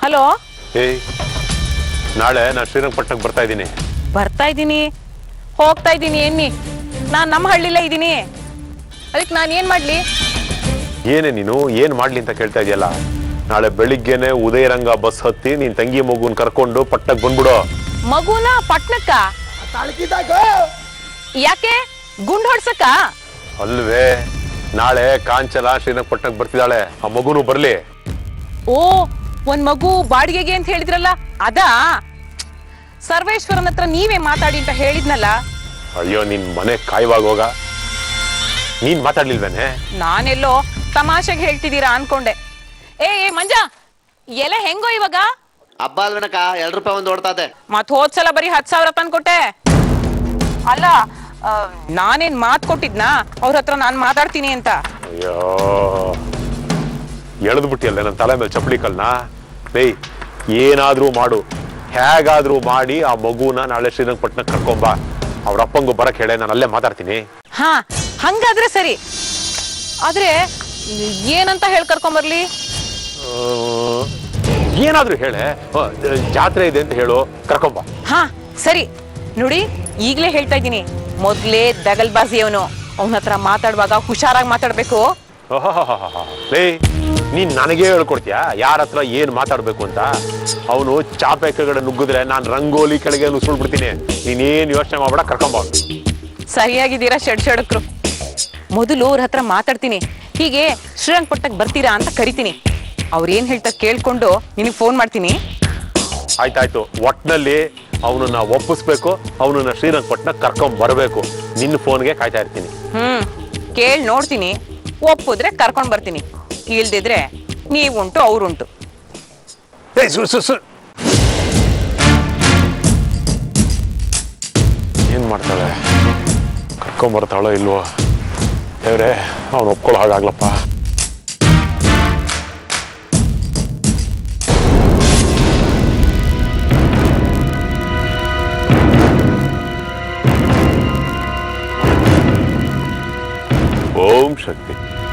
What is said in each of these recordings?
Hello ಏಯ್ ನಾಳೆ ನಾನು ಶ್ರೀರಂಗಪಟ್ಟಣಕ್ಕೆ ಬರ್ತಾ ಇದ್ದೀನಿ ಬರ್ತಾ ಇದ್ದೀನಿ ಹೋಗ್ತಾ ಇದ್ದೀನಿ ಎನ್ನಿ ನಾನು ನಮ್ಮ ಹಳ್ಳಿಲೇ ಇದ್ದೀನಿ ಅದಕ್ಕೆ ನಾನು ಏನು ಮಾಡಲಿ ಏನೇ ನೀನು ಏನು ಮಾಡ್ಲಿ ಅಂತ ಕೇಳ್ತಾ ಇದೆಯಲ್ಲ ನಾಳೆ ಬೆಳಿಗ್ಗೆನೆ ಉದಯರಂಗ ಬಸ್ ಹತ್ತಿ ನಿನ್ ತಂಗಿ ಮಗುನ್ ಕರ್ಕೊಂಡು ಪಟ್ಟಕ್ಕೆ ಬಂದ್ಬಿಡು ಮಗುನ ಪಟ್ನಕ್ಕ ಯಾಕೆ ಗುಂಡ್ ಹೊಡ್ಸಕ್ಕ ಅಲ್ವೇ ನಾಳೆ ಕಾಂಚಲ ಶ್ರೀರಂಗಪಟ್ಟಣಕ್ಕೆ ಬರ್ತಿದ್ದಾಳೆ ಆ ಮಗುನು ಬರ್ಲಿ ಓ ಒಂದ್ ಮಗು ಬಾಡಿಗೆಗೆ ಅಂತ ಹೇಳಿದ್ರಲ್ಲ ಅದಾ ಸರ್ವೇಶ್ವರನ್ ಹತ್ರ ನೀವೇ ಮಾತಾಡಿ ಅಂತ ಹೇಳಿದ್ನಲ್ಲ ಅಯ್ಯೋ ನಿನ್ ಮನೆ ಕಾಯುವಾಗ ಹೋಗ ನೀನ್ ಮಾತಾಡ್ಲಿಲ್ವೇನೆ ನಾನೆಲ್ಲೋ ತಮಾಷೆಗೆ ಹೇಳ್ತಿದ್ದೀರಾ ಅನ್ಕೊಂಡೆ ಏ ಏ ಮಂಜ ಎಲೆ ಹೆಂಗೋ ಇವಾಗ ಹಬ್ಬ ಅಲ್ವೇನಕ್ಕ ಎರಡು ರೂಪಾಯಿ ಒಂದು ಓಡ್ತಾ ಇದೆ ಮತ್ ಹೋದ್ಸಲ ಬರೀ ಹತ್ ಸಾವಿರ ತಂದ್ಕೊಟ್ಟೆ ಅಲ್ಲ ಆ, ನಾನೇನ್ ಮಾತ್ ಕೊಟ್ಟಿದ್ನಾ ಅವ್ರ ಹತ್ರ ನಾನ್ ಮಾತಾಡ್ತೀನಿ ಅಂತ ಅಯ್ಯೋ ಎಳೆದು ಬಿಟ್ಟಿಯಲ್ಲ ನನ್ನ ತಲೆ ಮೇಲೆ ಚಪ್ಪಲಿ ಕಲ್ನ ಬೇಯ್ ಏನಾದ್ರೂ ಮಾಡು ಹೇಗಾದ್ರೂ ಮಾಡಿ ಆ ಮಗುನ ನಾಳೆ ಶ್ರೀರಂಗಪಟ್ಟಣಕ್ಕೆ ಕರ್ಕೊಂಬಾ ಅವ್ರ ಅಪ್ಪಂಗೂ ಬರಕ್ ಹೇಳೆ ನಾನು ಅಲ್ಲೇ ಮಾತಾಡ್ತೀನಿ ಹಾ ಹಂಗಾದ್ರೆ ಸರಿ ಆದ್ರೆ ಏನಂತ ಹೇಳ್ ಕರ್ಕೊಂಬರ್ಲಿ ಆ, ಏನಾದ್ರೂ ಹೇಳೆ ಆ, ಜಾತ್ರೆ ಇದೆ ಅಂತ ಹೇಳು ಕರ್ಕೊಂಬಾ ಹಾ ಸರಿ ನೋಡಿ ಈಗ್ಲೇ ಹೇಳ್ತಾ ಇದ್ದೀನಿ ಮೊದ್ಲೇ ದಗಲ್ಬಾಜಿ ಅವನು ಅವನ ಹತ್ರ ಮಾತಾಡುವಾಗ ಹುಷಾರಾಗಿ ಮಾತಾಡ್ಬೇಕು ಆಹಾಹಾಹಾಹಾ. ಲೇ ನೀನ್ ನನಗೇ ಹೇಳ್ಕೊಡ್ತೀಯಾ ಯಾರ ಹತ್ರ ಏನ್ ಮಾತಾಡ್ಬೇಕು ಅಂತ ಅವನು ಚಾಪೆ ಕೆಳಗಡೆ ನುಗ್ಗಿದ್ರೆ ನಾನು ರಂಗೋಲಿ ಕೆಳಗೆ ನುಸುಳ್ಬಿಡ್ತೀನಿ ನೀನೇನ್ ಯೋಚನೆ ಮಾಡ್ಬೇಡ ಕರ್ಕೊಂಬ ಸರಿಯಾಗಿದ್ದೀರಾ ಶೆಡ್ ಶೆಡಕ್ರು ಮೊದಲು ಅವ್ರ ಹತ್ರ ಮಾತಾಡ್ತೀನಿ ಹೀಗೆ ಶ್ರೀರಂಗಪಟ್ಟಣಕ್ಕೆ ಬರ್ತೀರಾ ಅಂತ ಕರಿತೀನಿ ಅವ್ರು ಏನ್ ಹೇಳ್ತಾರೆ ಕೇಳ್ಕೊಂಡು ನಿನಗೆ ಫೋನ್ ಮಾಡ್ತೀನಿ ಆಯ್ತಾಯ್ತು ಒಟ್ನಲ್ಲಿ ಅವನನ್ನ ಒಪ್ಪಿಸ್ಬೇಕು ಅವನನ್ನ ಶ್ರೀರಂಗಪಟ್ಟಣ ಕರ್ಕೊಂಡ್ ಬರಬೇಕು ನಿನ್ನ ಫೋನ್ಗೆ ಕಾಯ್ತಾ ಇರ್ತೀನಿ ಹ್ಮ್ ಕೇಳ್ ನೋಡ್ತೀನಿ ಒಪ್ಪಿದ್ರೆ ಕರ್ಕೊಂಡ್ ಬರ್ತೀನಿ ಇಲ್ದಿದ್ರೆ ನೀವುಂಟು ಅವ್ರುಂಟು ಏಯ್, ಸು- ಸು- ಸು- ಏನ್ ಮಾಡ್ತಾಳೆ ಕರ್ಕೊಂಡ್ ಬರ್ತಾಳೋ ಇಲ್ವೋ ದೇವ್ರೆ ಅವನು ಒಪ್ಕೊಳ್ಳೋ ಹಾಗಾಗ್ಲಪ್ಪ ಓಂ ಶಕ್ತಿ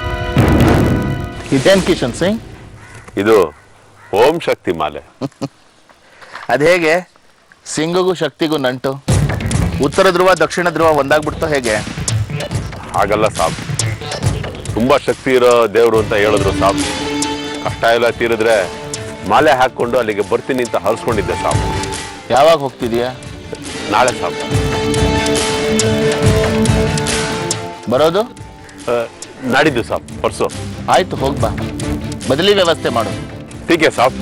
ಇದೇನ್ ಕಿಶನ್ ಸಿಂಗ್ ಇದು ಓಂ ಶಕ್ತಿ ಮಾಲೆ ಅದ್ ಹೇಗೆ ಸಿಂಗಿಗೂ ಶಕ್ತಿಗೂ ನಂಟು ಉತ್ತರ ಧ್ರುವ ದಕ್ಷಿಣ ಧ್ರುವ ಒಂದಾಗ್ಬಿಡ್ತು ಹೇಗೆ ಹಾಗಲ್ಲ ಸಾಬ್ ತುಂಬಾ ಶಕ್ತಿ ಇರೋ ದೇವ್ರು ಅಂತ ಹೇಳಿದ್ರು ಸಾಬ್ ಕಷ್ಟ ಎಲ್ಲ ತೀರಿದ್ರೆ ಮಾಲೆ ಹಾಕೊಂಡು ಅಲ್ಲಿಗೆ ಬರ್ತೀನಿ ಅಂತ ಹರಿಸ್ಕೊಂಡಿದ್ದೆ ಸಾಬ್ ಯಾವಾಗ ಹೋಗ್ತಿದೀಯಾ ನಾಳೆ ಸಾಬ್ ಬರೋದು ಆ, ನಾಡಿದ್ದು ಸಾಬ್ ಪರ್ಸು ಆಯ್ತು ಹೋಗ್ಬಾ ಬದಲಿ ವ್ಯವಸ್ಥೆ ಮಾಡು ಟೀಕೆ ಸಾಬ್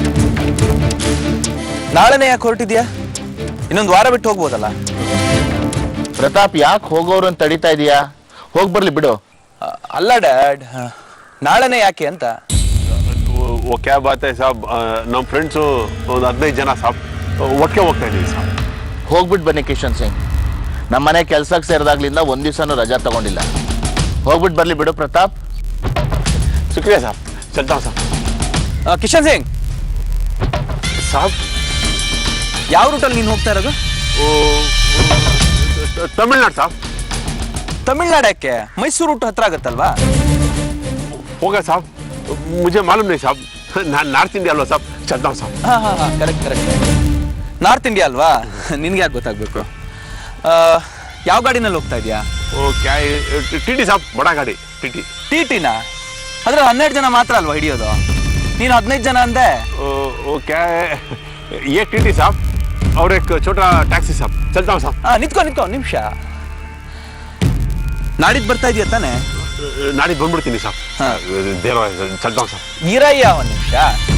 ನಾಳೆನೇ ಯಾಕೆ ಹೊರಟಿದ್ಯಾ ಇನ್ನೊಂದು ವಾರ ಬಿಟ್ಟು ಹೋಗ್ಬೋದಲ್ಲ ಪ್ರತಾಪ್ ಯಾಕೆ ಹೋಗೋರು ಅಂತ ತಡಿತಾ ಇದೀಯಾ ಹೋಗ್ ಬರ್ಲಿ ಬಿಡು ಅ- ಅಲ್ಲ ಡ್ಯಾಡ್ ನಾಳೆನೇ ಯಾಕೆ ಅಂತ ಓ ಕ್ಯಾಬ್ ಆಯ್ತಾ ಸಾಬ್ ಆ, ನಮ್ಮ ಫ್ರೆಂಡ್ಸು ಒಂದು ಹದಿನೈದು ಜನ ಸಾಬ್ ಒಟ್ಟಿಗೆ ಹೋಗ್ತಾ ಇದ್ದೀವಿ ಸಾಬ್ ಹೋಗ್ಬಿಟ್ಟು ಬನ್ನಿ ಕಿಶನ್ ಸಿಂಗ್ ನಮ್ಮ ಮನೆ ಕೆಲ್ಸಕ್ಕೆ ಸೇರಿದಾಗ್ಲಿಂದ ಒಂದ್ ದಿವ್ಸನೂ ರಜಾ ತಗೊಂಡಿಲ್ಲ ಹೋಗ್ಬಿಟ್ಟು ಬರ್ಲಿ ಬಿಡು ಪ್ರತಾಪ್ ಶುಕ್ರಿಯಾ ಸಾಬ್ ಚಲ್ತಾ ಸಾಬ್ ಆ, ಕಿಶನ್ ಸಿಂಗ್ ಸಾಬ್ ಯಾವ ರೂಟಲ್ಲಿ ನೀನು ಹೋಗ್ತಾ ಇರೋದು ಓ, ತಮಿಳ್ನಾಡು ಸಾಬ್ ತಮಿಳ್ನಾಡು ಯಾಕೆ ಮೈಸೂರು ರೂಟ್ ಹತ್ರ ಆಗುತ್ತಲ್ವಾ ಹೋಗ ಸಾಬ್ ಮುझे मालूम नहीं साहब ನಾನು ನಾರ್ತ್ ಇಂಡಿಯಾ ಅಲ್ವಾ ಸಾಬ್ ಚಲ್ತಾ ಸಾಬ್ ಹಾ ಹಾ ಹಾ ಕರೆಕ್ಟ್ ಕರೆಕ್ಟ್ ನಾರ್ತ್ ಇಂಡಿಯಾ ಅಲ್ವಾ ನಿನ್ಗೆ ಯಾಕೆ ಗೊತ್ತಾಗ್ಬೇಕು ಆ, ಯಾವ ಗಾಡಿನಲ್ಲಿ ಹೋಗ್ತಾ ಇದೆಯಾ ಓ ಕ್ಯಾ ಟಿ ಟಿ ಸಾಬ್ ಬಡ ಗಾಡಿ ಟಿ ಟಿ ಟಿ ಟಿನ ಅದ್ರಲ್ಲಿ ಹನ್ನೆರಡು ಜನ ಮಾತ್ರ ಅಲ್ವಾ ಹಿಡಿಯೋದು ನೀನು ಹದಿನೈದು ಜನ ಅಂದೆ ओ, वो क्या है ये टीटी साहब और एक छोटा टैक्सी साहब चलता हूँ साहब ಹಾ ನಿಂತ್ಕೊ ನಿಂತ್ಕೊ ಒಂದ್ ನಿಮಿಷ ನಾಡಿದ್ದು ಬರ್ತಾ ಇದೆಯಾ ತಾನೆ ನಾಡಿದ್ದು ಬಂದ್ಬಿಡ್ತೀನಿ ಸಾಬ್ ಹಾ. ದೇರೋ ಚಲ್ತಾ ಹೂँ ಸಾಬ್ ಇರಯ್ಯ ಒಂದ್ ನಿಮಿಷ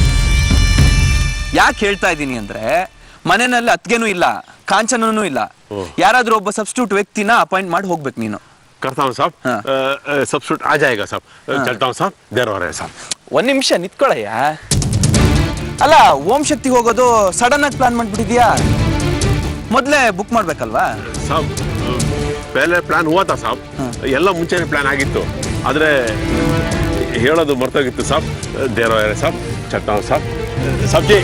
ಯಾಕೆ ಹೇಳ್ತಾ ಇದ್ದೀನಿ ಅಂದ್ರೆ ಮನೆಯಲ್ಲಿ ಅತ್ಗೆನೂ ಇಲ್ಲ ಕಾಂಚನೂ ಇಲ್ಲ ಯಾರಾದ್ರೂ ಒಬ್ಬ ಸಬ್ಸ್ಟಿಟ್ಯೂಟ್ ವ್ಯಕ್ತಿನ ಅಪಾಯಿಂಟ್ ಮಾಡಿ ಹೋಗ್ಬೇಕು ನೀನು करता हूँ साहब हाँ। सब्सिट्यूट आ जाएगा साहब चलता हूँ साहब देर हो रहा है साहब ಒಂದ್ ನಿಮಿಷ ನಿಂತ್ಕೊಳಯ್ಯ ಅಲ್ಲ ಓಂ ಶಕ್ತಿ ಹೋಗೋದು ಸಡನ್ ಆಗಿ ಪ್ಲಾನ್ ಮಾಡ್ಬಿಟ್ಟಿದ್ಯಾ ಮೊದ್ಲೇ ಬುಕ್ ಮಾಡ್ಬೇಕಲ್ವಾ साहब ಪೆಹಲೆ ಪ್ಲಾನ್ हुआ था साहब ಎಲ್ಲ ಮುಂಚೆನೇ ಪ್ಲಾನ್ ಆಗಿತ್ತು ಆದರೆ ಹೇಳೋದು ಮರ್ತೋಗಿತ್ತು ಸಾಬ್ ದೇರೋ ಸಾಬ್ ಚಲ್ತಾ ಹೂँ ಸಾಬ್ ಸಬ್ಜಿ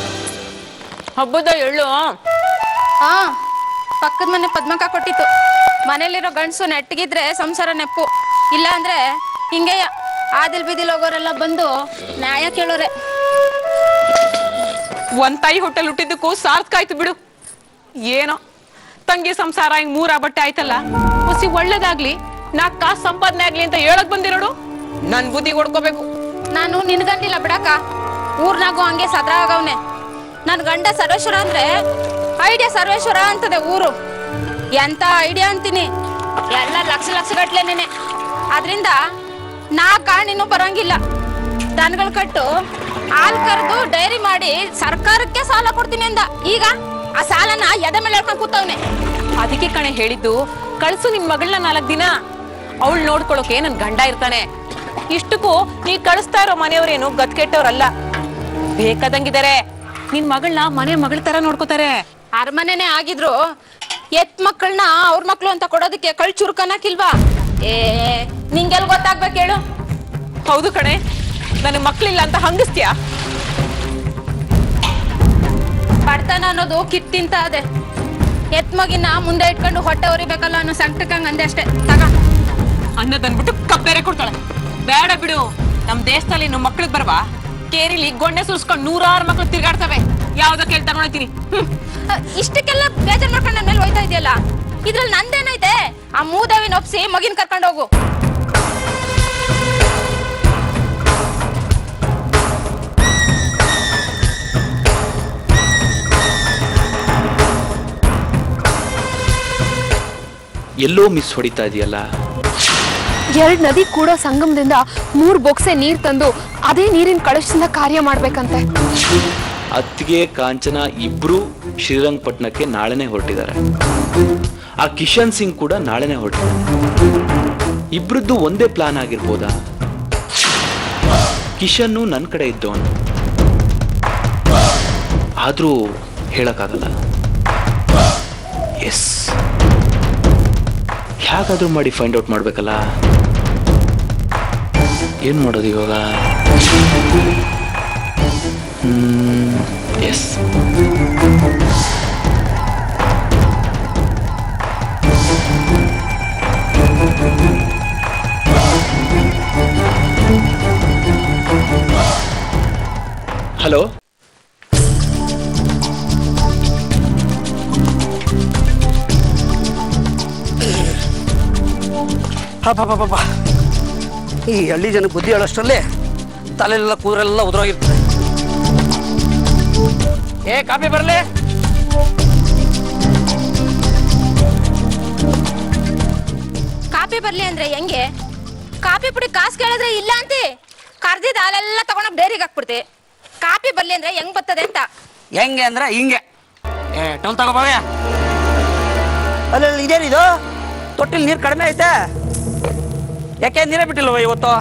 ಹಬ್ಬದ ಎಳ್ಳು ಹಾ ಪಕ್ಕದ ಮನೆ ಪದ್ಮಕ್ಕ ಕೊಟ್ಟಿತ್ತು ಮನೇಲಿರೋ ಗಂಡಸು ನೆಟ್ಟಗಿದ್ರೆ ಸಂಸಾರ ನೆಪ್ಪು ಇಲ್ಲ ಅಂದ್ರೆ ಹಿಂಗೆ ಆದಿಲ್ ಬೀದಿಲ್ ಹೋಗೋರೆಲ್ಲ ಬಂದು ನ್ಯಾಯ ಕೇಳೋರೆ ಒಂದ್ ತಾಯಿ ಹೋಟೆಲ್ ಹುಟ್ಟಿದ್ದಕ್ಕೂ ಸಾರ್ಥಕ ಆಯ್ತು ಬಿಡು ಏನೋ ತಂಗಿ ಸಂಸಾರ ಹಿಂಗ್ ಮೂರ ಬಟ್ಟೆ ಆಯ್ತಲ್ಲ ಹುಸಿ ಒಳ್ಳೇದಾಗ್ಲಿ ನಾಕ್ ಕಾಸು ಸಂಪಾದನೆ ಆಗ್ಲಿ ಅಂತ ಹೇಳಕ್ ಬಂದಿರೋಡು ನನ್ ಬುದ್ಧಿ ಹೊಡ್ಕೋಬೇಕು ನಾನು ನಿನ್ಗಂದಿಲ್ಲ ಬಿಡಕ ಊರ್ನಾಗೂ ಹಂಗೆ ಸದ್ರ ಆಗವ್ನೆ ನನ್ ಗಂಡ ಸರ್ವೇಶ್ವರ ಅಂದ್ರೆ ಐಡಿಯಾ ಸರ್ವೇಶ್ವರ ಅಂತದೆ ಊರು ಎಂತ ಐಡಿಯಾ ಅಂತೀನಿ ಎಲ್ಲ ಲಕ್ಷ ಲಕ್ಷ ಗಟ್ಲೆ ನೆನೆ ಆದ್ರಿಂದ ನಾ ಕಾಣಿನೂ ಬರಂಗಿಲ್ಲ ದನಗಳು ಕಟ್ಟು ಹಾಲ್ ಕರೆದು ಡೈರಿ ಮಾಡಿ ಸರ್ಕಾರಕ್ಕೆ ಸಾಲ ಕೊಡ್ತೀನಿ ಅಂದ ಈಗ ಆ ಸಾಲನ ಎದೆ ಮೇಲೆ ಹೇಳ್ಕೊಂಡ್ ಕೂತವ್ನೆ ಅದಕ್ಕೆ ಕಣೆ ಹೇಳಿದ್ದು ಕಳ್ಸು ನಿನ್ ಮಗಳನ್ನ ನಾಲ್ಕ್ ದಿನ ಅವಳು ನೋಡ್ಕೊಳಕ್ಕೆ ನನ್ ಗಂಡ ಇರ್ತಾನೆ ಇಷ್ಟಕ್ಕೂ ನೀ ಕಳಿಸ್ತಾ ಇರೋ ಮನೆಯವ್ರೇನು ಗತ್ಕೆಟ್ಟವ್ರಲ್ಲ ಬೇಕಾದಂಗಿದ್ದಾರೆ ನಿನ್ ಮಗಳನ್ನ ಮನೆ ಮಗಳ ತರ ನೋಡ್ಕೋತಾರೆ ಅರಮನೆನೇ ಆಗಿದ್ರು ಎತ್ ಮಕ್ಕಳನ್ನ ಅವ್ರ ಮಕ್ಳು ಅಂತ ಕೊಡೋದಕ್ಕೆ ಕಳ್ ಚುರುಕನಕ್ಕಿಲ್ವಾ ಏ ನಿಂಗೆಲ್ ಗೊತ್ತಾಗ್ಬೇಕು ಹೇಳು ಹೌದು ಕಣೆ ನನಗ್ ಮಕ್ಳಿಲ್ಲ ಅಂತ ಹಂಗಿಸ್ತೀಯಾ ಬಡತನ ಅನ್ನೋದು ಕಿತ್ತಿಂತ ಅದೆ ಎತ್ ಮಗಿನ ಮುಂದೆ ಇಟ್ಕೊಂಡು ಹೊಟ್ಟೆ ಉರಿಬೇಕಲ್ಲ ಅನ್ನೋ ಸಂಕಟಕ್ಕಂಗ್ ಅಂದೆ ಅಷ್ಟೇ ತಗ ಅನ್ನೋದನ್ಬಿಟ್ಟು ಕಬ್ಬೇರೆ ಕೊಡ್ತಾಳೆ ಬೇಡ ಬಿಡು ನಮ್ ದೇಶದಲ್ಲಿ ಇನ್ನು ಮಕ್ಳಿಗೆ ಬರ್ವಾ ಕೇರಿಲಿ ಗೊಣ್ಣೆ ಸುರ್ಸ್ಕೊಂಡು ನೂರಾರು ಮಕ್ಳು ತಿರ್ಗಾಡ್ತವೆ ಯಾವ್ದೋ ಕೇಳಿ ತಗೊಂಡಿದ್ದೀನಿ ಅಹ್, ಇಷ್ಟಕ್ಕೆಲ್ಲ ಬೇಜಾರ್ ಮಾಡ್ಕೊಂಡು ನನ್ನ ಮೇಲೆ ಹೋಯ್ತಾ ಇದೆಯಲ್ಲ ಇದ್ರಲ್ಲಿ ನಂದೇನೈತೆ ಆ ಮೂದೇವಿನ ಒಪ್ಸಿ ಮಗಿನ ಕರ್ಕೊಂಡು ಹೋಗು ಎಲ್ಲೋ ಮಿಸ್ ಹೊಡಿತಾ ಇದೆಯಲ್ಲ ಎರಡ್ ನದಿ ಕೂಡ ಸಂಗಮದಿಂದ ಮೂರ್ ಬೊಕ್ಸೆ ನೀರ್ ತಂದು ಅದೇ ನೀರಿನ ಕಳಶದಿಂದ ಕಾರ್ಯ ಮಾಡ್ಬೇಕಂತೆ ಅತ್ತಿಗೆ ಕಾಂಚನ ಇಬ್ರು ಶ್ರೀರಂಗಪಟ್ಟಣಕ್ಕೆ ನಾಳೆನೆ ಹೊರಟಿದ್ದಾರೆ ಆ ಕಿಶನ್ ಸಿಂಗ್ ಕೂಡ ನಾಳೆನೆ ಹೊರಟಿದ್ದಾರೆ ಇಬ್ರದ್ದು ಒಂದೇ ಪ್ಲಾನ್ ಆಗಿರ್ಬೋದಾ ಕಿಶನ್ನು ನನ್ನ ಕಡೆ ಇದ್ದವನು ಆದ್ರೂ ಹೇಳಕ್ಕಾಗಲ್ಲ ಎಸ್ ಹೇಗಾದ್ರೂ ಮಾಡಿ ಫೈಂಡ್ ಔಟ್ ಮಾಡ್ಬೇಕಲ್ಲ ಏನ್ ಮಾಡೋದು ಇವಾಗ ಎಸ್ ಹಲೋ ಪಾಪ ಈ ಹಳ್ಳಿ ಜನ ಬುದ್ಧಿ ಹೇಳೋಷ್ಟರಲ್ಲಿ ತಲೆಯೆಲ್ಲ ಕೂದರೆಲ್ಲ ಉದುರೋಗಿರ್ತದೆ ಏ ಕಾಪಿ ಬರಲಿ ಕಾಪಿ ಬರ್ಲಿ ಅಂದ್ರೆ ಹೆಂಗೆ ಕಾಪಿ ಪುಡಿ ಕಾಸು ಕೇಳಿದ್ರೆ ಇಲ್ಲ ಅಂತಿ ಕರ್ದಿದ ಹಾಲೆಲ್ಲ ತಗೊಂಡೋಗಿ ಡೈರಿಗೆ ಹಾಕ್ಬಿಡ್ತಿ ಕಾಪಿ ಬರ್ಲಿ ಅಂದ್ರೆ ಹೆಂಗ್ ಬರ್ತದೆ ಅಂತ ಹೆಂಗೆ ಅಂದ್ರೆ ಹಿಂಗೆ ಏ ಟೌನ್ ತಗೋಬಾವೆ ಅಲ್ಲಲ್ಲಿ ಇದೇನಿದು ತೊಟ್ಟಿಲ್ ನೀರು ಕಡಿಮೆ ಐತೆ ಯಾಕೆ ನೀರೇ ಬಿಟ್ಟಿಲ್ವ ಇವತ್ತು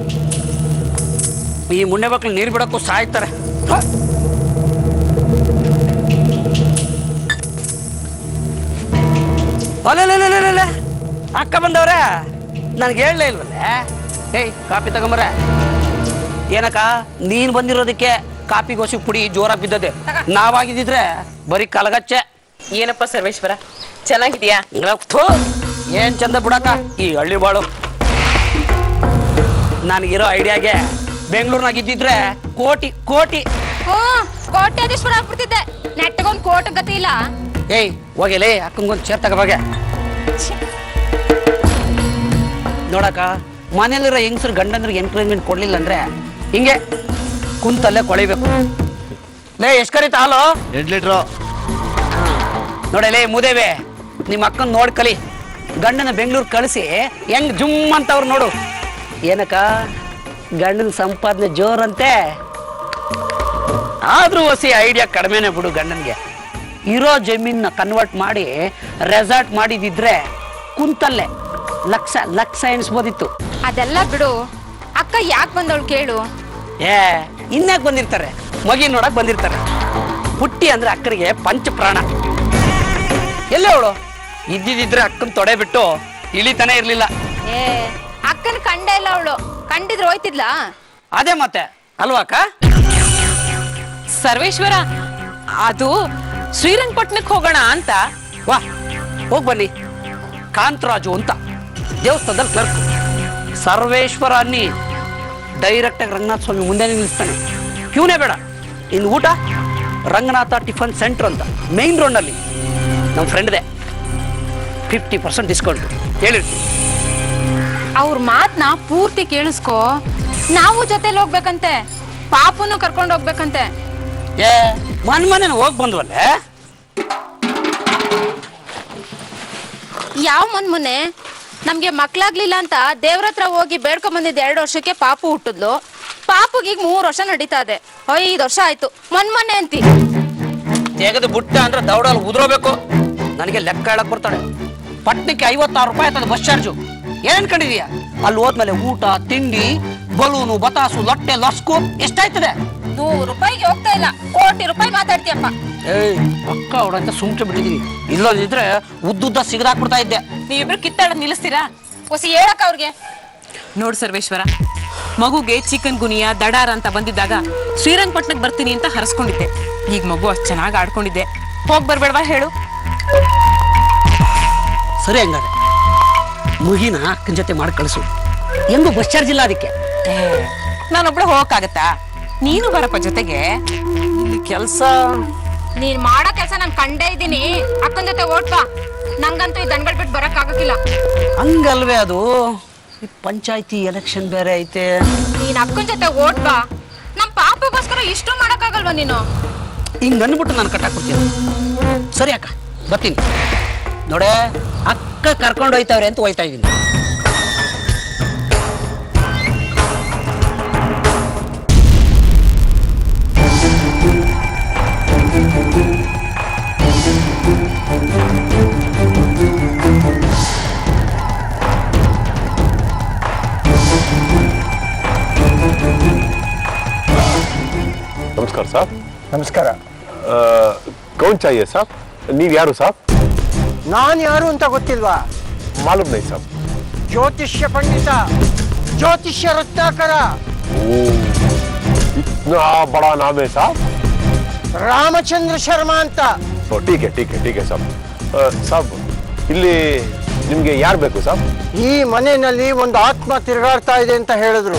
ಈ ಮುಂಡೆ ಮಕ್ಳು ನೀರು ಬಿಡಕ್ಕೂ ಸಾಯ್ತಾರೆ ಹ. ಅಲ್ಲಲ್ಲಲ್ಲಲ್ಲಲ್ಲ. ಅಕ್ಕ ಬಂದವ್ರೆ ನನಗೆ ಹೇಳಲೇ ಇಲ್ವಲ್ಲ ಏಯ್ ಕಾಪಿ ತಗೊಂಬರ ಏನಕ್ಕ ನೀನ್ ಬಂದಿರೋದಕ್ಕೆ ಕಾಪಿ ಗೋಸಿ ಪುಡಿ ಜೋರಾಗಿ ಬಿದ್ದದೆ ನಾವಾಗಿದ್ದಿದ್ರೆ ಬರೀ ಕಲಗಚ್ಚೆ ಏನಪ್ಪ ಸರ್ವೇಶ್ವರ ಚೆನ್ನಾಗಿದ್ಯಾ ಥು, ಏನ್ ಚಂದ ಬಿಡಕ್ಕ ಈ ಹಳ್ಳಿ ಬಾಳು ನನಗಿರೋ ಐಡಿಯಾಗೆ ಬೆಂಗಳೂರಿನಾಗ ಇದ್ದಿದ್ರೆ ಕೋಟಿ ಕೋಟಿ ಹ್ಞೂ ಕೋಟ್ಯಾಧೀಶ್ವರ ಆಗ್ಬಿಡ್ತಿದ್ದೆ ನೆಟ್ಟಗೊಂದು ಕೋಟ ಗತಿ ಇಲ್ಲ ಏಯ್ ಹೋಗಿಲೇ ಅಕ್ಕಂಗೊಂದು ಚೇರ್ ತಗೋಬಾಗೆ ನೋಡಕ್ಕ ಮನೇಲಿರೋ ಹೆಂಗಸರು ಗಂಡಂದ್ರಿಗೆ ಎನ್ಕರೇಜ್ಮೆಂಟ್ ಕೊಡ್ಲಿಲ್ಲ ಅಂದ್ರೆ ಹಿಂಗೆ ಕುಂತಲ್ಲೇ ಕೊಳಿಬೇಕು ಲೇ ಎಷ್ಟ್ ಕರೀತ ಹಾಲು ಎಂಟು ಲೀಟ್ರು ನೋಡಲೇ ಮುದೇವೆ ನಿಮ್ಮ ಅಕ್ಕನ ನೋಡ್ ಕಲಿ ಗಂಡನ ಬೆಂಗಳೂರು ಕಳಿಸಿ ಹೆಂಗ್ ಜುಮ್ ಅಂತವ್ರು ನೋಡು ಏನಕ್ಕ ಗಂಡನ ಸಂಪಾದನೆ ಜೋರಂತೆ ಆದ್ರೂ ಹೊಸಿ ಐಡಿಯಾ ಕಡಿಮೆನೆ ಬಿಡು ಗಂಡನ್ಗೆ ಇರೋ ಜಮೀನ ಕನ್ವರ್ಟ್ ಮಾಡಿ ರೆಸಾರ್ಟ್ ಮಾಡಿದಿದ್ರೆ ಕುಂತಲ್ಲೇ ಲಕ್ಷ ಲಕ್ಷ ಎಣಿಸ್ಬೋದಿತ್ತು ಅದೆಲ್ಲ ಬಿಡು ಅಕ್ಕ ಯಾಕೆ ಬಂದವಳು ಕೇಳು ಏ ಇನ್ಯಾಕ್ ಬಂದಿರ್ತಾರೆ ಮಗಿ ನೋಡಕ್ ಬಂದಿರ್ತಾರೆ ಪುಟ್ಟಿ ಅಂದ್ರೆ ಅಕ್ಕನಿಗೆ ಪಂಚ ಪ್ರಾಣ ಎಲ್ಲೇ ಅವಳು ಇದ್ದಿದ್ರೆ ಅಕ್ಕನ್ ತೊಡೆ ಬಿಟ್ಟು ಇಳಿತಾನೆ ಇರ್ಲಿಲ್ಲ ಏ ಅಕ್ಕನ ಕಂಡೇ ಇಲ್ಲ ಅವಳು ಕಂಡಿದ್ರೆ ಹೋಯ್ತಿದ್ಲಾ ಅದೇ ಮತ್ತೆ ಅಲ್ವಾ ಅಕ್ಕ ಸರ್ವೇಶ್ವರ ಅದು ಶ್ರೀರಂಗಪಟ್ಟಣಕ್ಕೆ ಹೋಗೋಣ ಅಂತ ವಾ ಹೋಗ್ ಬನ್ನಿ ಕಾಂತರಾಜು ಅಂತ ದೇವಸ್ಥಾನದಲ್ಲಿ ಕ್ಲರ್ಕ್ ಸರ್ವೇಶ್ವರ ಅನ್ನಿ ಡೈರೆಕ್ಟಾಗಿ ರಂಗನಾಥ ಸ್ವಾಮಿ ಮುಂದೆ ನಿಲ್ಲಿಸ್ತಾನೆ ಇವನೇ ಬೇಡ ಇನ್ನು ಊಟ ರಂಗನಾಥ ಟಿಫನ್ ಸೆಂಟರ್ ಅಂತ ಮೇಯ್ನ್ ರೋಡ್ನಲ್ಲಿ ನಮ್ಮ ಫ್ರೆಂಡ್ದೆ ಫಿಫ್ಟಿ ಪರ್ಸೆಂಟ್ ಡಿಸ್ಕೌಂಟ್ ಹೇಳಿರ್ತೀನಿ ಅವ್ರ ಮಾತ್ನ ಪೂರ್ತಿ ಕೇಳಿಸ್ಕೊ ನಾವು ಜೊತೆಲಿ ಹೋಗ್ಬೇಕಂತೆ ಪಾಪುನು ಕರ್ಕೊಂಡು ಹೋಗ್ಬೇಕಂತೆ ಏ ಮನ್ ಮನೆ ಹೋಗಿ ಬಂದ್ವಲ್ಲೇ ಯಾವ ಮನ್ ಮೊನ್ನೆ ನಮ್ಗೆ ಮಕ್ಳಾಗ್ಲಿಲ್ಲ ಅಂತ ದೇವ್ರ ಹತ್ರ ಹೋಗಿ ಬೇಡ್ಕೊಂಡ್ ಬಂದಿದ್ದು ಎರಡು ವರ್ಷಕ್ಕೆ ಪಾಪು ಹುಟ್ಟಿದ್ಲು ಪಾಪುಗೀಗ ಮೂರು ವರ್ಷ ನಡೀತಾ ಇದೆ ಐದು ವರ್ಷ ಆಯ್ತು ಮನ್ ಮೊನ್ನೆ ಅಂತಿ ತೆಗೆದು ಬುಟ್ಟ ಅಂದ್ರೆ ದೌಡಲ್ಲಿ ಉದ್ರೋಬೇಕು ನನಗೆ ಲೆಕ್ಕ ಹೇಳಕ್ ಬರ್ತಾಳೆ ಪಟ್ನಕ್ಕೆ ಐವತ್ತಾರು ರೂಪಾಯಿ ಆಯ್ತದ ಬಸ್ ಚಾರ್ಜು ಏನ್ ಅನ್ಕೊಂಡಿದೀಯ ಅಲ್ಲಿ ಹೋದ್ಮೇಲೆ ಊಟ ತಿಂಡಿ ಬಲೂನು ಬತಾಸು ಲಟ್ಟೆ ಲಸ್ಕು ಎಷ್ಟಾಯ್ತದೆ ನೂರು ರೂಪಾಯಿಗೆ ಹೋಗ್ತಾ ಇಲ್ಲ ಕೋಟಿ ರೂಪಾಯಿ ಮಾತಾಡ್ತೀಯಪ್ಪ ಏಯ್ ಪಕ್ಕ ಅವಡಂತ ಸುಮ್ಕೆ ಬಿಟ್ಟಿದೀನಿ ಇಲ್ಲದಿದ್ರೆ ಉದ್ದುದ್ದ ಸಿಗದಾಕ್ಬಿಡ್ತಾ ಇದ್ದೆ ನೀವಿಬ್ರು ಕಿತ್ತಾಡೋದ್ ನಿಲ್ಲಿಸ್ತೀರಾ ಹೊಸಿ ಹೇಳಕ್ಕ ಅವ್ರಿಗೆ ನೋಡ್ ಸರ್ವೇಶ್ವರ ಮಗುಗೆ ಚಿಕನ್ ಗುನಿಯಾ ದಡಾರ ಅಂತ ಬಂದಿದ್ದಾಗ ಶ್ರೀರಂಗಪಟ್ಟಣಕ್ಕೆ ಬರ್ತೀನಿ ಅಂತ ಹರಸ್ಕೊಂಡಿದ್ದೆ ಈಗ ಮಗು ಅಷ್ಟು ಚೆನ್ನಾಗಿ ಆಡ್ಕೊಂಡಿದ್ದೆ ಹೋಗ್ ಬರ್ಬೇಡವಾ ಹೇಳು ಸರಿ ಹಂಗಾರೆ ಮುಗಿನ ಅಕ್ಕನ ಜೊತೆ ಮಾಡಿ ಕಳಿಸು ಎಂದು ಬಸ್ ಚಾರ್ಜ್ ಇಲ್ಲ ಅದಕ್ಕೆ ನಾನೊಬ್ಳು ಹೋಗಕ್ಕಾಗತ್ತಾ ನೀನು ಬರಪ್ಪ ಜೊತೆಗೆ ಇಲ್ಲಿ ಕೆಲಸ ನೀನ್ ಮಾಡೋ ಕೆಲಸ ನಾನ್ ಕಂಡೇ ಇದ್ದೀನಿ ಅಕ್ಕನ ಜೊತೆ ಓಟ್ಬಾ ನಂಗಂತೂ ಈ ದನ್ಗಳು ಬಿಟ್ಟು ಬರಕ್ ಆಗಕ್ಕಿಲ್ಲ ಹಂಗಲ್ವೇ ಅದು ಈ ಪಂಚಾಯತಿ ಎಲೆಕ್ಷನ್ ಬೇರೆ ಐತೆ ನೀನ್ ಅಕ್ಕನ ಜೊತೆ ಓಟ್ಬಾ ನಮ್ ಪಾಪಗೋಸ್ಕರ ಇಷ್ಟು ಮಾಡಕ್ಕಾಗಲ್ವಾ ನೀನು ಹಿಂಗ್ ಅಂದ್ಬಿಟ್ಟು ನಾನು ಕಟ್ಟಾಕ್ಬಿಡ್ತೀನಿ ಸರಿ ಅಕ್ಕ ಬರ್ತೀನಿ ನೋಡೆ ಅಕ್ಕ ಕರ್ಕೊಂಡು ಹೋಯ್ತವ್ರೆ ಅಂತ ಹೋಯ್ತಾ ಇದ್ದೀನಿ ನಮಸ್ಕಾರ ಸಾಬ್ ನಮಸ್ಕಾರ ಆ, ಕೌನ್ ಚಾಹಿಯೆ ಸಾಬ್ ನೀವು ಯಾರು ಸಾಬ್ ನಾನು ಯಾರು ಅಂತ ಗೊತ್ತಿಲ್ವಾ ಮಾಲೂಮ್ ನೈ ಸಾಬ್ ಜ್ಯೋತಿಷ್ಯ ಪಂಡಿತ ಜ್ಯೋತಿಷ್ಯ ರತ್ನಾಕರ ಓ ಇತ್ನಾ ಬಡಾ ನಾಮ್ ಹೈ ಸಾಬ್ ರಾಮಚಂದ್ರ ಶರ್ಮಾ ಅಂತ ಓ ಟೀಕೆ ಟೀಕೆ ಟೀಕೆ ಸಾಬ್ ಆ, ಸಾಬ್ ಇಲ್ಲಿ ನಿಮ್ಗೆ ಯಾರು ಬೇಕು ಸಾಬ್ ಈ ಮನೆಯಲ್ಲಿ ಒಂದು ಆತ್ಮ ತಿರುಗಾಡ್ತಾ ಇದೆ ಅಂತ ಹೇಳಿದ್ರು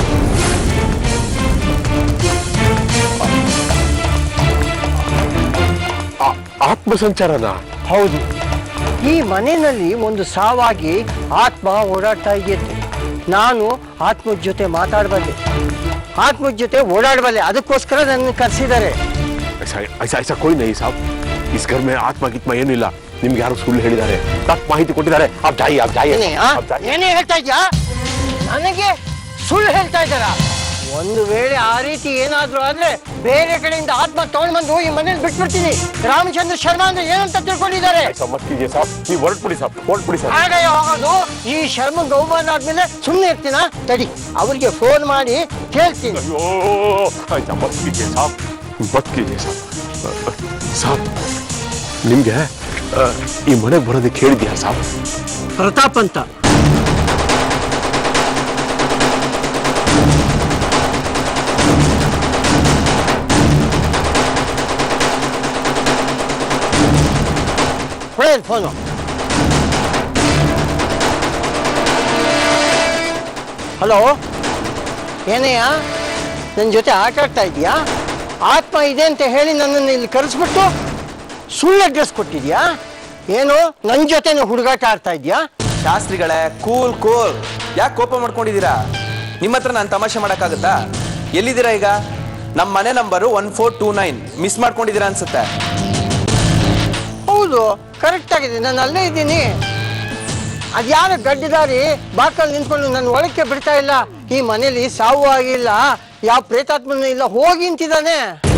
ಆ- ಆತ್ಮ ಸಂಚಾರನ ಹೌದು ಈ ಮನೆಯಲ್ಲಿ ಒಂದು ಸಾವಾಗಿ ಆತ್ಮ ಓಡಾಡ್ತಾ ಇದೆಯಂತೆ ನಾನು ಆತ್ಮದ ಜೊತೆ ಮಾತಾಡಬಲ್ಲೆ ಆತ್ಮದ ಜೊತೆ ಓಡಾಡಬಲ್ಲೆ ಅದಕ್ಕೋಸ್ಕರ ನನ್ನ ಕರೆಸಿದ್ದಾರೆ ऐसा ऐसा ऐसा कोई नहीं साहब इस घर में आत्मा गित्मा ಏನಿಲ್ಲ ನಿಮ್ಗೆ ಯಾರು ಸುಳ್ಳು ಹೇಳಿದ್ದಾರೆ ತಪ್ಪು ಮಾಹಿತಿ ಕೊಟ್ಟಿದ್ದಾರೆ आप जाइए आप जाइए ಏನೇ ಆ? आप जाइए ಏನೇ ಹೇಳ್ತಾ ಇದ್ಯಾ ನನಗೆ ಸುಳ್ಳು ಹೇಳ್ತಾ ಇದ್ದಾರ ಒಂದು ವೇಳೆ ಆ ರೀತಿ ಏನಾದ್ರೂ ಆದ್ರೆ ಬೇರೆ ಕಡೆಯಿಂದ ಆತ್ಮ ತಗೊಂಡ್ ಬಂದು ಈ ಮನೇಲಿ ಬಿಟ್ಬಿಡ್ತೀನಿ ರಾಮಚಂದ್ರ ಶರ್ಮಾ ಅಂದ್ರೆ ಏನಂತ ತಿಳ್ಕೊಂಡಿದ್ದಾರೆ ऐसा मत कीजिए साहब ನೀವು ಹೊರಟ್ಬಿಡಿ ಸಾಬ್ ಹೊರಟ್ಬಿಡಿ ಸಾಬ್ ಆಗ ಹೋಗೋದು ಈ ಶರ್ಮಂಗ್ ಅವಮಾನ ಆದ್ಮೇಲೆ ಸುಮ್ಮನೆ ಇರ್ತೀನ ತಡಿ ಅವ್ರಿಗೆ ಫೋನ್ ಮಾಡಿ ಕೇಳ್ತೀನಿ ಅಯ್ಯೋ ऐसा मत कीजिए साहब मत कीजिए साहब ಸಾಬ್ ನಿಮ್ಗೆ ಆ, ಈ ಮನೆಗೆ ಬರೋದಕ್ಕೆ ಹೇಳಿದ್ಯಾ ಸಾಬ್ ಪ್ರತಾಪ್ ಅಂತ ಹೊಳೆಯಲ್ ಫೋನು ಹಲೋ ಏನಯ್ಯ ನನ್ನ ಜೊತೆ ಆಟ ಆಡ್ತಾ ಇದೀಯಾ ಆತ್ಮ ಇದೆ ಅಂತ ಹೇಳಿ ನನ್ನನ್ನು ಇಲ್ಲಿ ಕರೆಸ್ಬಿಟ್ಟು ಸುಳ್ಳು ಅಡ್ರೆಸ್ ಕೊಟ್ಟಿದ್ಯಾ ಏನು ನನ್ನ ಜೊತೆನೆ ಹುಡುಗಾಟ ಆಡ್ತಾ ಇದೀಯಾ ಶಾಸ್ತ್ರಿಗಳೇ ಕೂಲ್ ಕೂಲ್ ಯಾಕೆ ಕೋಪ ಮಾಡ್ಕೊಂಡಿದ್ದೀರಾ ನಿಮ್ಮ ಹತ್ರ ನಾನು ತಮಾಷೆ ಮಾಡೋಕ್ಕಾಗತ್ತಾ ಎಲ್ಲಿದ್ದೀರಾ ಈಗ ನಮ್ಮ ಮನೆ number one four two nine miss ಮಾಡ್ಕೊಂಡಿದ್ದೀರಾ ಅನ್ಸುತ್ತೆ ಹೌದು ಕರೆಕ್ಟ್ ಆಗಿದೆ ನಾನು ಅಲ್ಲೇ ಇದ್ದೀನಿ ಅದ್ಯಾರ ಗಡ್ಡಿದಾರಿ ಬಾಕಲ್ ನಿಂತ್ಕೊಂಡು ನನ್ನ ಒಳಕ್ಕೆ ಬಿಡ್ತಾ ಇಲ್ಲ ಈ ಮನೇಲಿ ಸಾವು ಆಗಿಲ್ಲ ಯಾವ ಪ್ರೇತಾತ್ಮನೂ ಇಲ್ಲ ಹೋಗಿ ನಿಂತಿದ್ದಾನೆ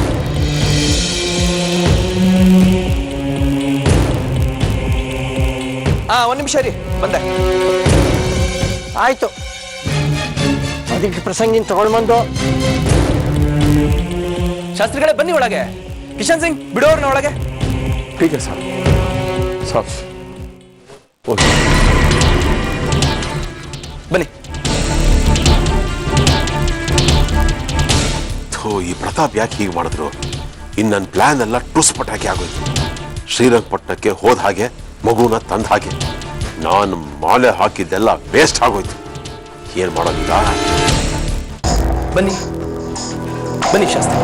ಹಾ ಒಂದ್ ನಿಮಿಷ ರೀ ಬಂದೆ ಆಯ್ತು ಅದಕ್ಕೆ ಪ್ರಸಂಗಿನ ತಗೊಂಡ್ಬಂದು ಶಾಸ್ತ್ರಿಗಳೇ ಬನ್ನಿ ಒಳಗೆ ಕಿಶನ್ ಸಿಂಗ್ ಬಿಡೋರ್ನ ಒಳಗೆ ठीक है साहब साहब ಓಕೆ ಬನ್ನಿ ಥೋ ಈ ಪ್ರತಾಪ್ ಯಾಕೆ ಹೀಗೆ ಮಾಡಿದ್ರು ಇನ್ನು ನನ್ನ ಪ್ಲಾನ್ ಎಲ್ಲ ಟುಸ್ ಪಟಾಕಿ ಆಗೋಯ್ತು ಶ್ರೀರಂಗಪಟ್ಟಣಕ್ಕೆ ಹೋದ ಹಾಗೆ ಮಗುನ ತಂದ ಹಾಗೆ ನಾನು ಮಾಲೆ ಹಾಕಿದ್ದೆಲ್ಲ ವೇಸ್ಟ್ ಆಗೋಯ್ತು ಏನ್ ಮಾಡೋದೀಗ ಬನ್ನಿ ಬನ್ನಿ ಶಾಸ್ತ್ರಿ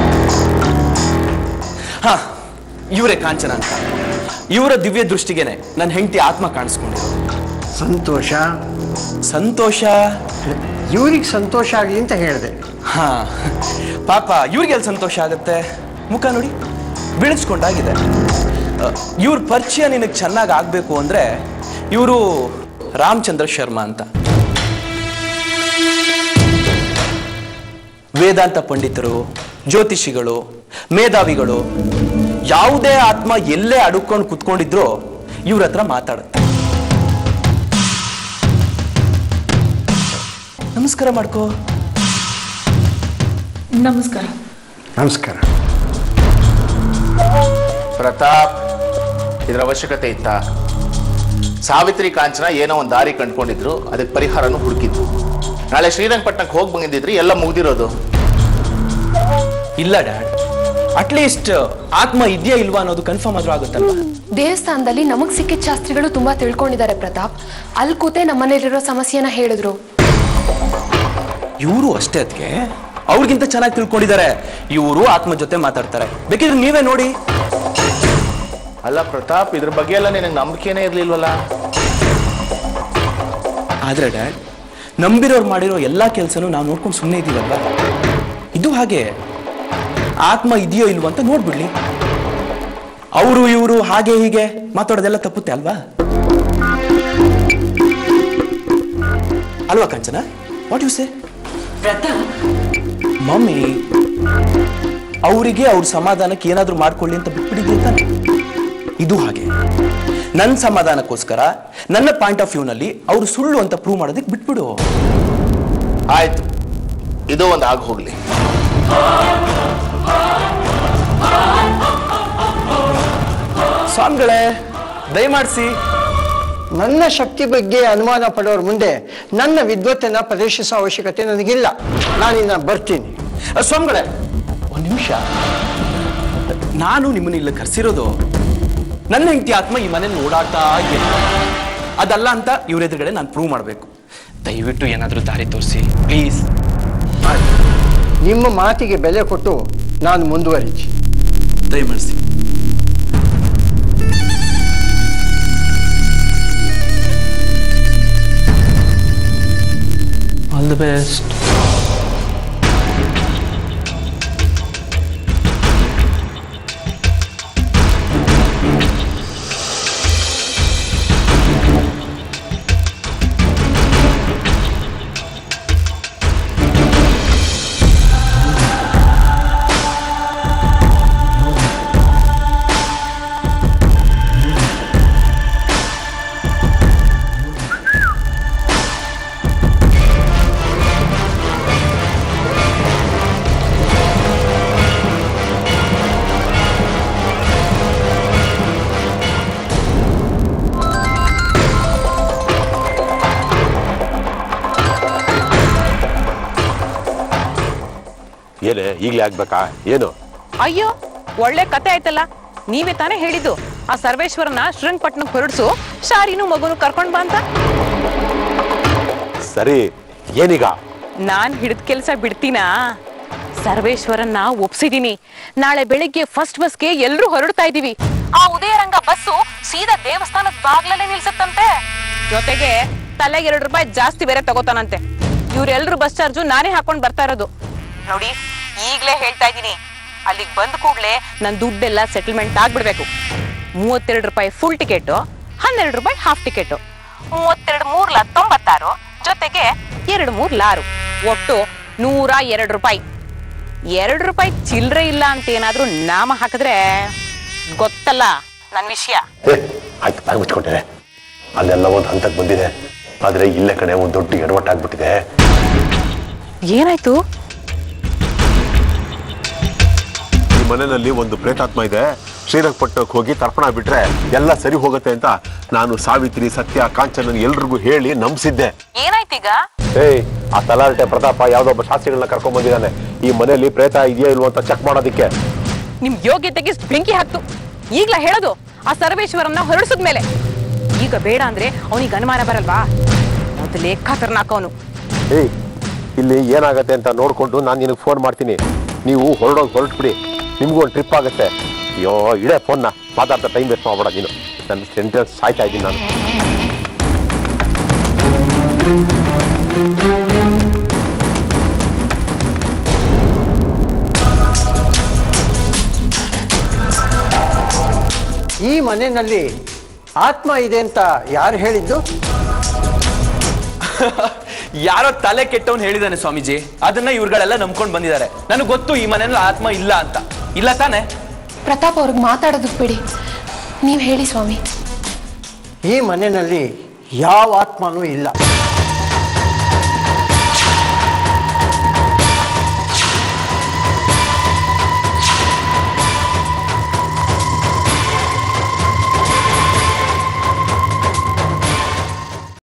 ಹಾ ಇವರೇ ಕಾಂಚನ ಅಂತ ಇವರ ದಿವ್ಯ ದೃಷ್ಟಿಗೆನೆ ನನ್ನ ಹೆಂಡತಿ ಆತ್ಮ ಕಾಣಿಸ್ಕೊಂಡಿರೋದು ಸಂತೋಷ ಸಂತೋಷ ಇವ್ರಿಗೆ ಸಂತೋಷ ಆಗಲಿ ಅಂತ ಹೇಳಿದೆ ಹಾ ಪಾಪ ಇವ್ರಿಗೆ ಎಲ್ಲಿ ಸಂತೋಷ ಆಗುತ್ತೆ ಮುಖ ನೋಡಿ ಬಿಳಿಸ್ಕೊಂಡಾಗಿದೆ ಇವ್ರ ಪರಿಚಯ ನಿನಗೆ ಚೆನ್ನಾಗಿ ಆಗ್ಬೇಕು ಅಂದ್ರೆ ಇವರು ರಾಮಚಂದ್ರ ಶರ್ಮಾ ಅಂತ ವೇದಾಂತ ಪಂಡಿತರು ಜ್ಯೋತಿಷಿಗಳು ಮೇಧಾವಿಗಳು ಯಾವುದೇ ಆತ್ಮ ಎಲ್ಲೇ ಅಡುಕೊಂಡು ಕುತ್ಕೊಂಡಿದ್ರು ಇವ್ರ ಹತ್ರ ಮಾತಾಡುತ್ತೆ ನಮಸ್ಕಾರ ಮಾಡ್ಕೋ ನಮಸ್ಕಾರ ನಮಸ್ಕಾರ ಪ್ರತಾಪ್ ಇದರ ಅವಶ್ಯಕತೆ ಇತ್ತ ಸಾವಿತ್ರಿ ಕಾಂಚನ ಏನೋ ಒಂದು ದಾರಿ ಕಂಡ್ಕೊಂಡಿದ್ರು ಅದಕ್ಕೆ ಪರಿಹಾರನೂ ಹುಡುಕಿದ್ರು ನಾಳೆ ಶ್ರೀರಂಗಪಟ್ಟಣಕ್ಕೆ ಹೋಗಿ ಬಂದಿದ್ರಿ ಎಲ್ಲ ಮುಗ್ದಿರೋದು ಇಲ್ಲ ಡ್ಯಾಡ್ ಅಟ್ಲೀಸ್ಟ್ ಆತ್ಮ ಇದೆಯಾ ಇಲ್ವಾ ಅನ್ನೋದು ಕನ್ಫರ್ಮ್ ಆದ್ರೂ ಆಗುತ್ತಲ್ವಾ ದೇವಸ್ಥಾನದಲ್ಲಿ ನಮಗ್ ಸಿಕ್ಕಿದ ಶಾಸ್ತ್ರಿಗಳು ತುಂಬಾ ತಿಳ್ಕೊಂಡಿದ್ದಾರೆ ಪ್ರತಾಪ್ ಅಲ್ಲಿ ಕೂತೆ ನಮ್ಮನೇಲಿರೋ ಸಮಸ್ಯೆನ ಹೇಳಿದ್ರು ಇವರು ಅಷ್ಟೇ ಅದಕ್ಕೆ ಅವ್ರಿಗಿಂತ ಚೆನ್ನಾಗಿ ತಿಳ್ಕೊಂಡಿದ್ದಾರೆ ಇವರು ಆತ್ಮ ಜೊತೆ ಮಾತಾಡ್ತಾರೆ ಬೇಕಿದ್ರೆ ನೀವೇ ನೋಡಿ ಅಲ್ಲ ಪ್ರತಾಪ್ ಇದ್ರ ಬಗ್ಗೆ ಎಲ್ಲ ನಿನಗೆ ನಂಬಿಕೆನೇ ಇರ್ಲಿಲ್ವಲ್ಲ ಆದ್ರೆ ಡ್ಯಾಡ್ ನಂಬಿರೋರು ಮಾಡಿರೋ ಎಲ್ಲಾ ಕೆಲಸನೂ ನಾವು ನೋಡ್ಕೊಂಡು ಸುಮ್ಮನೆ ಇದೀವಲ್ವ ಇದು ಹಾಗೆ ಆತ್ಮ ಇದೆಯೋ ಇಲ್ವೋ ಅಂತ ನೋಡ್ಬಿಡ್ಲಿ ಅವರು ಇವರು ಹಾಗೆ ಹೀಗೆ ಮಾತಾಡೋದೆಲ್ಲ ತಪ್ಪುತ್ತೆ ಅಲ್ವಾ ಅಲ್ವಾ Kanchana what you say mummy ಅವರಿಗೆ ಅವ್ರ ಸಮಾಧಾನಕ್ಕೆ ಏನಾದ್ರೂ ಮಾಡ್ಕೊಳ್ಳಿ ಅಂತ ಬಿಟ್ಬಿಟ್ಟಿದ್ರಿ ತಾನೆ ಇದು ಹಾಗೆ ನನ್ನ ಸಮಾಧಾನಕ್ಕೋಸ್ಕರ ನನ್ನ ಪಾಯಿಂಟ್ ಆಫ್ ವ್ಯೂನಲ್ಲಿ ಅವರು ಸುಳ್ಳು ಅಂತ ಪ್ರೂವ್ ಮಾಡೋದಕ್ಕೆ ಬಿಟ್ಬಿಡು ಆಯ್ತು ಇದು ಒಂದು ಆಗ ಹೋಗ್ಲಿ ಸ್ವಾಮಿಗಳೇ ದಯಮಾಡಿಸಿ ನನ್ನ ಶಕ್ತಿ ಬಗ್ಗೆ ಅನುಮಾನ ಪಡೋರ ಮುಂದೆ ನನ್ನ ವಿದ್ವತ್ತನ್ನ ಪ್ರದರ್ಶಿಸೋ ಅವಶ್ಯಕತೆ ನನಗಿಲ್ಲ ನಾನಿನ್ನ ಬರ್ತೀನಿ ಸ್ವಾಮಿಗಳೇ ಒಂದು ನಿಮಿಷ ನಾನು ನಿಮ್ಮನ್ನ ಇಲ್ಲಿ ಕರೆಸಿರೋದು ನನ್ನ ಹೆಂಡತಿ ಆತ್ಮ ಈ ಮನೇಲಿ ಓಡಾಡ್ತಾ ಇದೆ ಅದಲ್ಲ ಅಂತ ಇವ್ರ ಎದುರುಗಡೆ ನಾನು ಪ್ರೂವ್ ಮಾಡಬೇಕು ದಯವಿಟ್ಟು ಏನಾದರೂ ದಾರಿ ತೋರಿಸಿ ಪ್ಲೀಸ್ ನಿಮ್ಮ ಮಾತಿಗೆ ಬೆಲೆ ಕೊಟ್ಟು ನಾನು ಮುಂದುವರಿಸಿ ದಯಮಾಡಿಸಿ ಆಲ್ ದಿ ಬೆಸ್ಟ್ ಏನೇ ಈಗಲೇ ಆಗ್ಬೇಕಾ ಏನು ಅಯ್ಯೋ ಒಳ್ಳೆ ಕತೆ ಆಯ್ತಲ್ಲ ನೀವೇ ತಾನೇ ಹೇಳಿದ್ದು ಆ ಸರ್ವೇಶ್ವರನ ಶ್ರೀರಂಗಪಟ್ಟಣಕ್ಕೆ ಹೊರಡ್ಸು ಶಾರಿನೂ ಮಗುನು ಕರ್ಕೊಂಡ್ ಬಾ ಅಂತ ಸರಿ ಏನೀಗ ನಾನ್ ಹಿಡಿದ ಕೆಲಸ ಬಿಡ್ತೀನಾ ಸರ್ವೇಶ್ವರನ್ನ ಒಪ್ಸಿದೀನಿ ನಾಳೆ ಬೆಳಿಗ್ಗೆ ಫಸ್ಟ್ ಬಸ್ಗೆ ಎಲ್ರೂ ಹೊರಡ್ತಾ ಇದೀವಿ ಆ ಉದಯರಂಗ ಬಸ್ಸು ಸೀದಾ ದೇವಸ್ಥಾನದ ಬಾಗ್ಲಲ್ಲೇ ನಿಲ್ಸತ್ತಂತೆ ಜೊತೆಗೆ ತಲೆಗೆ ಎರಡು ರೂಪಾಯಿ ಜಾಸ್ತಿ ಬೇರೆ ತಗೋತಾನಂತೆ ಇವ್ರೆಲ್ರು ಬಸ್ ಚಾರ್ಜು ನಾನೇ ಹಾಕೊಂಡ್ ಬರ್ತಾ ಇರೋದು ನೋಡಿ ಈಗ್ಲೇ ಹೇಳ್ತಾ ಇದೀನಿ ಅಲ್ಲಿಗೆ ಬಂದ ಕೂಡ್ಲೆ ನನ್ ದುಡ್ಡೆಲ್ಲ ಸೆಟಲ್ಮೆಂಟ್ ಆಗ್ಬಿಡ್ಬೇಕು ಮೂವತ್ತೆರಡು ರೂಪಾಯಿ ಫುಲ್ ಟಿಕೆಟ್ ಹನ್ನೆರಡು ರೂಪಾಯಿ ಹಾಫ್ ಟಿಕೆಟ್ ಮೂವತ್ತೆರಡು ಮೂರ್ಲ ತೊಂಬತ್ತಾರು ಜೊತೆಗೆ ಎರಡು ಮೂರ್ ಲಾರು ಒಟ್ಟು ನೂರ ಎರಡು ರೂಪಾಯಿ ಎರಡು ರೂಪಾಯಿ ಚಿಲ್ಲರೆ ಇಲ್ಲ ಅಂತ ಏನಾದ್ರೂ ನಾಮ ಹಾಕಿದ್ರೆ ಗೊತ್ತಲ್ಲ ನನ್ ವಿಷಯ ಏ ಆಯ್ತು ಬಾಯಿ ಮುಚ್ಕೊಂಡೆ ಅಲ್ಲೆಲ್ಲ ಒಂದು ಹಂತಕ್ಕೆ ಬಂದಿದೆ ಆದ್ರೆ ಇಲ್ಲೇ ಕಡೆ ಒಂದು ದೊಡ್ಡ ಎಡವಟ್ಟಾಗ್ಬಿಟ್ಟಿದೆ ಏನಾಯ್ತು ಈ ಮನೆಯಲ್ಲಿ ಒಂದು ಪ್ರೇತಾತ್ಮ ಇದೆ ಶ್ರೀರಂಗಪಟ್ಟಣಕ್ಕೆ ಹೋಗಿ ತರ್ಪಣ ಬಿಟ್ರೆ ಎಲ್ಲ ಸರಿ ಹೋಗುತ್ತೆ ಅಂತ ನಾನು ಸಾವಿತ್ರಿ ಸತ್ಯ ಕಾಂಚನ ಎಲ್ರಿಗೂ ಹೇಳಿ ನಂಬಿಸಿದ್ದೆ ಏನಾಯ್ತೀಗ ಏಯ್ ಆ ತಲಾರಟೆ ಪ್ರತಾಪ ಯಾವ್ದೊಬ್ಬ ಶಾಸ್ತ್ರಿಗಳನ್ನ ಕರ್ಕೊಂಡ್ ಬಂದಿದ್ದಾನೆ ಈ ಮನೆಯಲ್ಲಿ ಪ್ರೇತ ಇದೆಯೋ ಇಲ್ವೋ ಅಂತ ಚೆಕ್ ಮಾಡೋದಿಕ್ಕೆ ನಿಮ್ ಯೋಗ್ಯತೆಗೆ ಬೆಂಕಿ ಹಾಕ್ತು ಈಗ್ಲ ಹೇಳೋದು ಆ ಸರ್ವೇಶ್ವರನ್ನ ಹೊರಡಿಸಿದ್ಮೇಲೆ ಈಗ ಬೇಡ ಅಂದ್ರೆ ಅವನಿಗೆ ಅನುಮಾನ ಬರಲ್ವಾ ಮೊದಲೇ ಖತರ್ನಾಕ್ ಅವನು ಏಯ್ ಇಲ್ಲಿ ಏನಾಗತ್ತೆ ಅಂತ ನೋಡ್ಕೊಂಡು ನಾನು ನಿನಗೆ ಫೋನ್ ಮಾಡ್ತೀನಿ ನೀವು ಹೊರಡೋಗಿ ಹೊರಟ್ಬಿಡಿ ನಿಮಗೂ ಒಂದು ಟ್ರಿಪ್ ಆಗುತ್ತೆ ಅಯ್ಯೋ ಇಡೇ ಫೋನ್ನ ಮಾತಾಡ್ತಾ ಟೈಮ್ ವೇಸ್ಟ್ ಮಾಡ್ಬೇಡ ನೀನು ನನ್ನ ಸೆಂಟೆನ್ಸ್ ಸಾಯ್ತಾ ಇದ್ದೀನಿ ನಾನು ಈ ಮನೆಯಲ್ಲಿ ಆತ್ಮ ಇದೆ ಅಂತ ಯಾರು ಹೇಳಿದ್ದು ಯಾರೋ ತಲೆ ಕೆಟ್ಟವನ್ ಹೇಳಿದಾನೆ ಸ್ವಾಮೀಜಿ ಅದನ್ನ ಇವ್ರುಗಳೆಲ್ಲ ನಂಬ್ಕೊಂಡು ಬಂದಿದ್ದಾರೆ ನನಗೆ ಗೊತ್ತು ಈ ಮನೆಯಲ್ಲಿ ಆತ್ಮ ಇಲ್ಲ ಅಂತ ಇಲ್ಲ ತಾನೆ ಪ್ರತಾಪ್ ಅವ್ರಿಗೆ ಮಾತಾಡೋದಕ್ಕೆ ಬಿಡಿ ನೀವು ಹೇಳಿ ಸ್ವಾಮಿ ಈ ಮನೆಯಲ್ಲಿ ಯಾವ ಆತ್ಮನೂ ಇಲ್ಲ